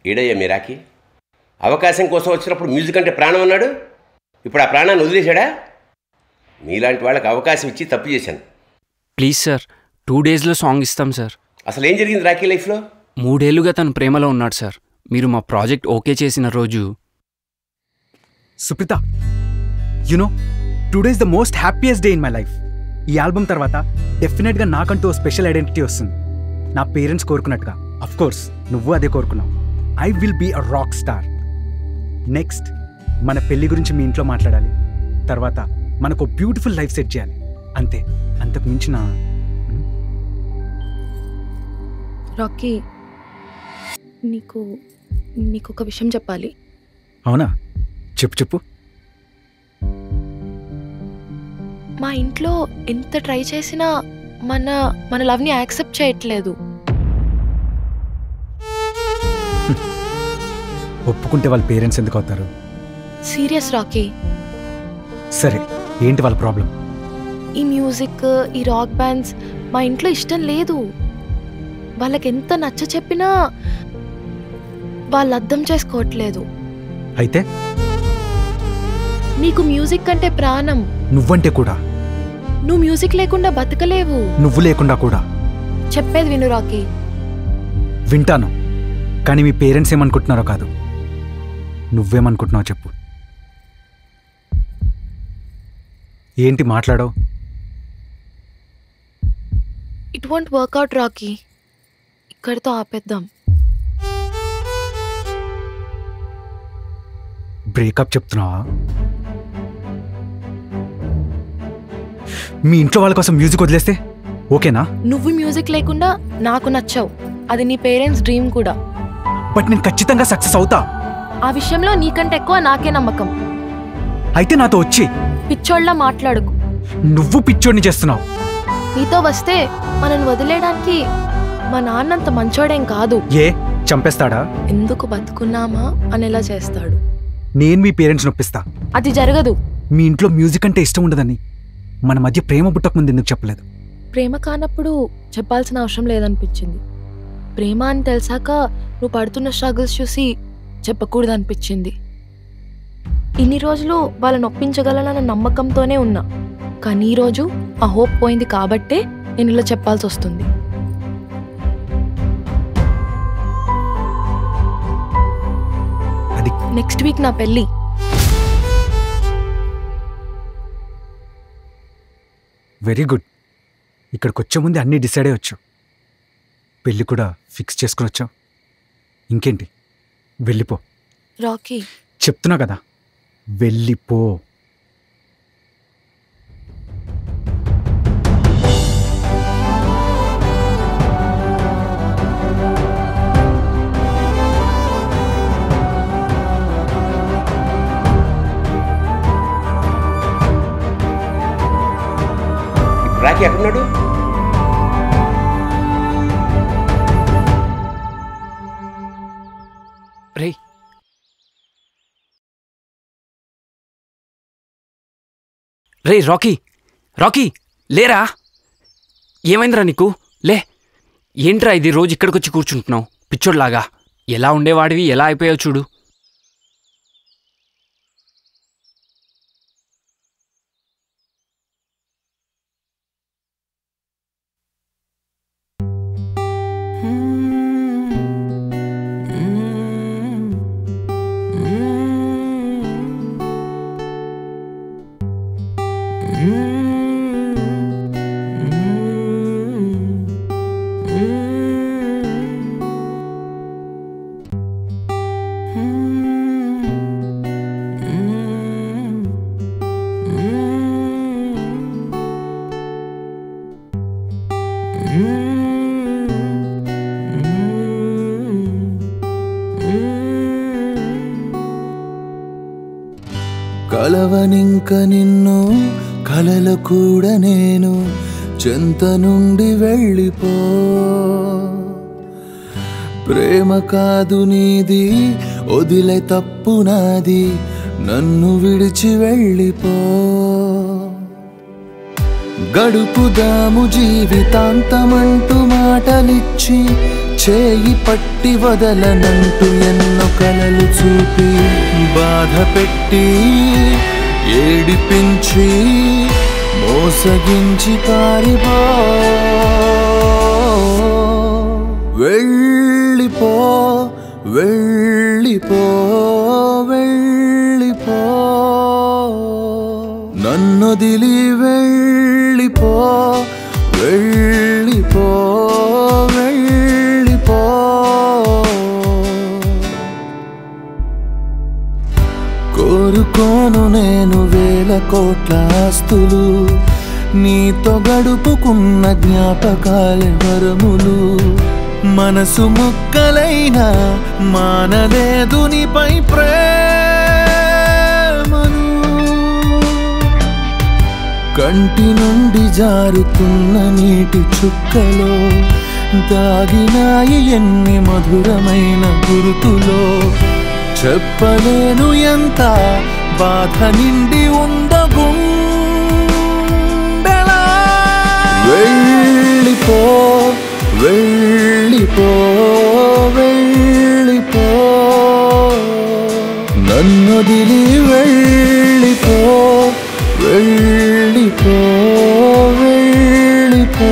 ఈడయ్యా మీరాకి అవకాశం కోసం వచ్చినప్పుడు మ్యూజిక్ అంటే ప్రాణం అన్నాడు ఇప్పుడు ఆ ప్రాణాన్ని వదిలేశాడా మీలాంటి వాళ్ళకి అవకాశం ఇచ్చి తప్పు చేశాను ప్లీజ్ సార్ టూ డేస్లో సాంగ్ ఇస్తాం సార్ అసలు ఏం జరిగింది రాకీ లైఫ్లో మూడేళ్లుగా తను ప్రేమలో ఉన్నాడు సార్ మీరు మా ప్రాజెక్ట్ ఓకే చేసిన రోజు Supreetha you know today is the most happiest day in my life ఈ ఆల్బమ్ తర్వాత డెఫినెట్గా నాకంటూ స్పెషల్ ఐడెంటిటీ వస్తుంది నా పేరెంట్స్ కోరుకున్నట్టుగా అఫ్ కోర్స్ నువ్వు అదే కోరుకున్నావు I will be a rock star next మన పెళ్లి గురించి మీ ఇంట్లో మాట్లాడాలి తర్వాత మనకు బ్యూటిఫుల్ లైఫ్ సెట్ చేయాలి అంతే అంతకు మించిన రాకీ నీకు నీకు ఒక విషయం చెప్పాలి అవునా చెప్పు చెప్పు మా ఇంట్లో ఎంత ట్రై చేసినా మన మన లవ్ని యాక్సెప్ట్ చేయట్లేదు ఒప్పుకుంటే వాళ్ళ పేరెంట్స్ ఎందుకు అవుతారు సీరియస్ రాకీ సరే ఏంటి వాళ్ళ ప్రాబ్లం ఈ మ్యూజిక్ ఈ రాక్ బ్యాండ్స్ మా ఇంట్లో ఇష్టం లేదు వాళ్ళకి ఎంత నచ్చ చెప్పినా వాళ్ళు అర్థం చేసుకోవట్లేదు అయితే నీకు మ్యూజిక్ అంటే ప్రాణం నువ్వంటే కూడా నువ్వు మ్యూజిక్ లేకుండా బతకలేవు నువ్వు లేకుండా కూడా చెప్పేది విను రాకీ వింటాను కానీ మీ పేరెంట్స్ ఏమనుకుంటున్నారో కాదు నువ్వేమనుకుంటున్నావు చెప్పు ఏంటి మాట్లాడో ఇట్ వోంట్ వర్కౌట్ రాకీ ఇక్కడితో ఆపేద్దాం బ్రేకప్ చెప్తున్నావా మీ ఇంట్లో వాళ్ళ కోసం మ్యూజిక్ వదిలేస్తే ఓకేనా నువ్వు మ్యూజిక్ లేకుండా నాకు నచ్చావు అది నీ పేరెంట్స్ డ్రీమ్ కూడా బట్ నేను ఖచ్చితంగా సక్సెస్ అవుతా ఆ విషయంలో నీకంటే ఎక్కువ నాకే నమ్మకం అయితే నాతో వచ్చి పిచ్చోళ్ళ మాట్లాడుకు నువ్వు పిచ్చోడిని చేస్తున్నావు నీతో వస్తే మనల్ని వదిలేయడానికి మా నాన్నంత మంచోడేం కాదు ఏ చంపేస్తాడా ఎందుకు బతుకున్నామా అనేలా చేస్తాడు నేను మీ పేరెంట్స్ నొప్పిస్తా అది జరగదు మీ ఇంట్లో మ్యూజిక్ అంటే ఇష్టం ఉండదని మన మధ్య ప్రేమ పుట్టక ముందు ఎందుకు చెప్పలేదు ప్రేమ కానప్పుడు చెప్పాల్సిన అవసరం లేదనిపించింది ప్రేమ అని తెలిసాక నువ్వు పడుతున్న స్ట్రగుల్స్ చూసి చెప్పకూడదు అనిపించింది ఇన్ని రోజులు వాళ్ళని ఒప్పించగలనన్న నమ్మకంతోనే ఉన్నా కానీ ఈ రోజు ఆ హోప్ పోయింది కాబట్టే నేను ఇలా చెప్పాల్సి వస్తుంది అది నెక్స్ట్ వీక్ నా పెళ్ళి వెరీ గుడ్ ఇక్కడికి వచ్చే ముందే అన్నీ డిసైడ్ అయ్యొచ్చు పెళ్ళి కూడా ఫిక్స్ చేసుకుని వచ్చావు ఇంకేంటి వెళ్ళిపో రాకీ చెప్తున్నా కదా వెళ్ళిపో ఇప్పుడు రాకీ ఎక్కడున్నాడు రే రే రాకీ రాకీ లేరా ఏమైందిరా నీకు లే ఏంట్రా ఇది రోజు ఇక్కడికి వచ్చి కూర్చుంటున్నావు పిచ్చోడ్లాగా ఎలా ఉండేవాడివి ఎలా అయిపోయావు చూడు కలవనింక నిన్ను కలల కూడా నేను చెంత నుండి వెళ్ళిపో ప్రేమ కాదు నీది వదిలే తప్పు నాది నన్ను విడిచి వెళ్ళిపో గడుపుదాము జీవితాంతమంటూ మాటలిచ్చి చేయి పట్టి వదలనంటూ ఎన్నో కలలు చూపి బాధ పెట్టి ఏడిపించి మోసగించి పారిపో వెళ్ళిపో వెళ్ళిపో వెళ్ళిపో నన్నొదిలి వెళ్ళిపో వెళ్ళిపో వెళ్ళిపో కోరుకోను నేను వేల కోట్ల ఆస్తులు నీతో గడుపుకున్న జ్ఞాపకాలే వరములు మనసు ముక్కలైనా మానలేదు నీపై ప్రేమను కంటి నుండి జారుతున్న నీటి చుక్కలో దాగినాయి ఎన్ని మధురమైన గురుతులో చెప్పలేను ఎంత బాధ నిండి ఉందో గుండెలా వెళ్ళిపో వెళ్ళిపో వెళ్ళిపో నన్నొదిలి వెళ్ళిపో వెళ్ళిపో వెళ్ళిపో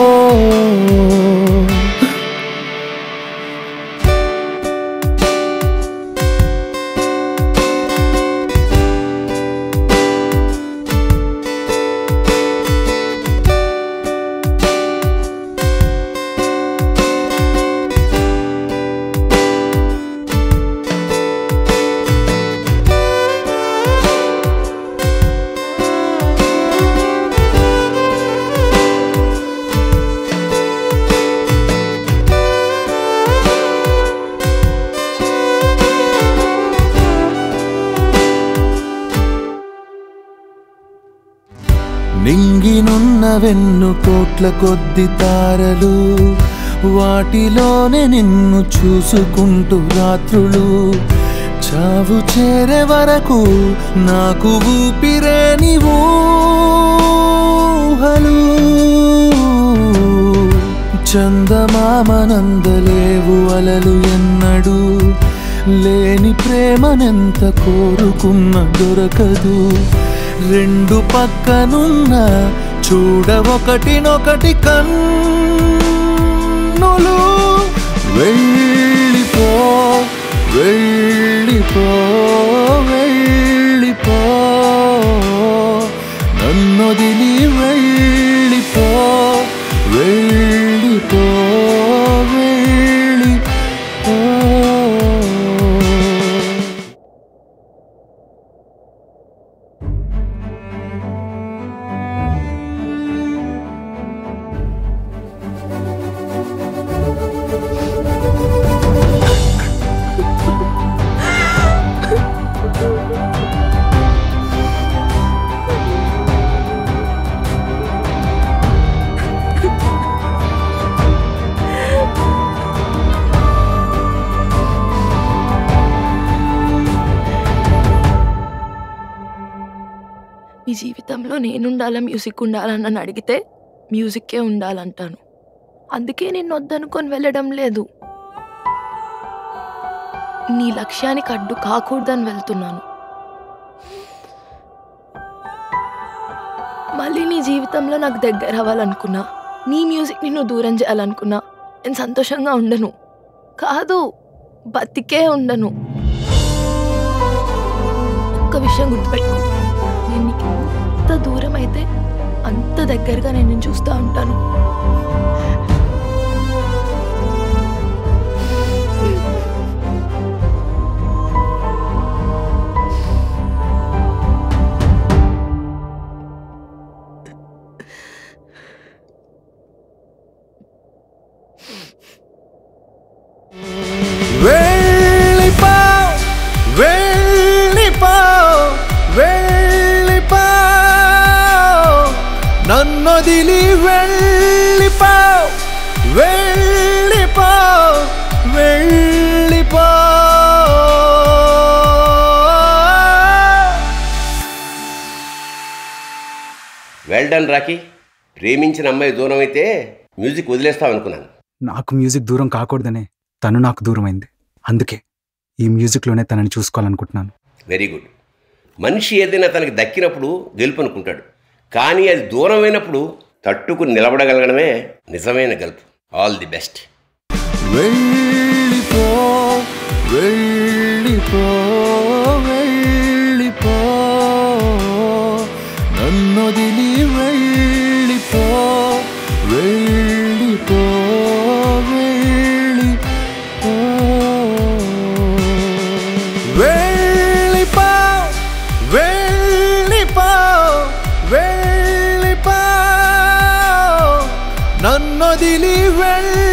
నింగినున్న వెన్ను కోట్ల కొద్ది తారలు వాటిలోనే నిన్ను చూసుకుంటూ రాత్రులు చావు చేరే వరకు నాకు ఊపిరే ఊహలు చందమామనందలేవు అలలు ఎన్నడు లేని ప్రేమనెంత కోరుకున్న దొరకదు రెండు పక్కనున్న చూడ ఒకటినొకటి కన్నులు వెళ్ళిపో వెళ్ళిపో వెళ్ళిపో నన్నొదిలి వెళ్ళిపో వెళ్ళిపో వెళ్ళిపో నీ జీవితంలో నేనుండాలా మ్యూజిక్ ఉండాలని నన్ను అడిగితే మ్యూజిక్కే ఉండాలంటాను అందుకే నిన్ను వద్దనుకొని వెళ్ళడం లేదు నీ లక్ష్యానికి అడ్డు కాకూడదని వెళ్తున్నాను మళ్ళీ నీ జీవితంలో నాకు దగ్గర అవ్వాలనుకున్నా నీ మ్యూజిక్ని నువ్వు దూరం చేయాలనుకున్నా నేను సంతోషంగా ఉండను కాదు బతికే ఉండను ఒక్క విషయం గుర్తుపెట్టుకో నేను నీకు ఎంత దూరం అయితే అంత దగ్గరగా నేను నిన్ను చూస్తూ ఉంటాను వెళ్ళిపో వెళ్ళిపో వెళ్ళిపో నన్నొదిలి వెళ్ళిపో వెళ్ళిపో వెళ్ళిపో వెల్ డన్ రాకీ ప్రేమించిన అమ్మాయి దూరం అయితే మ్యూజిక్ వదిలేస్తావు అనుకున్నాను నాకు మ్యూజిక్ దూరం కాకూడదనే తను నాకు దూరమైంది అందుకే ఈ మ్యూజిక్లోనే తనని చూసుకోవాలనుకుంటున్నాను వెరీ గుడ్ మనిషి ఏదైనా తనకి దక్కినప్పుడు గెలుపు అనుకుంటాడు కానీ అది దూరమైనప్పుడు తట్టుకుని నిలబడగలగడమే నిజమైన గెలుపు ఆల్ ది బెస్ట్ వెళ్ళిపో వెళ్ళిపో వెళ్ళిపో నన్నొదిలి వెళ్ళిపో వెళ్ళిపో వెళ్ళిపో వెళ్ళిపో వెళ్ళిపో వెళ్ళిపో నన్నొదిలి వెళ్ళి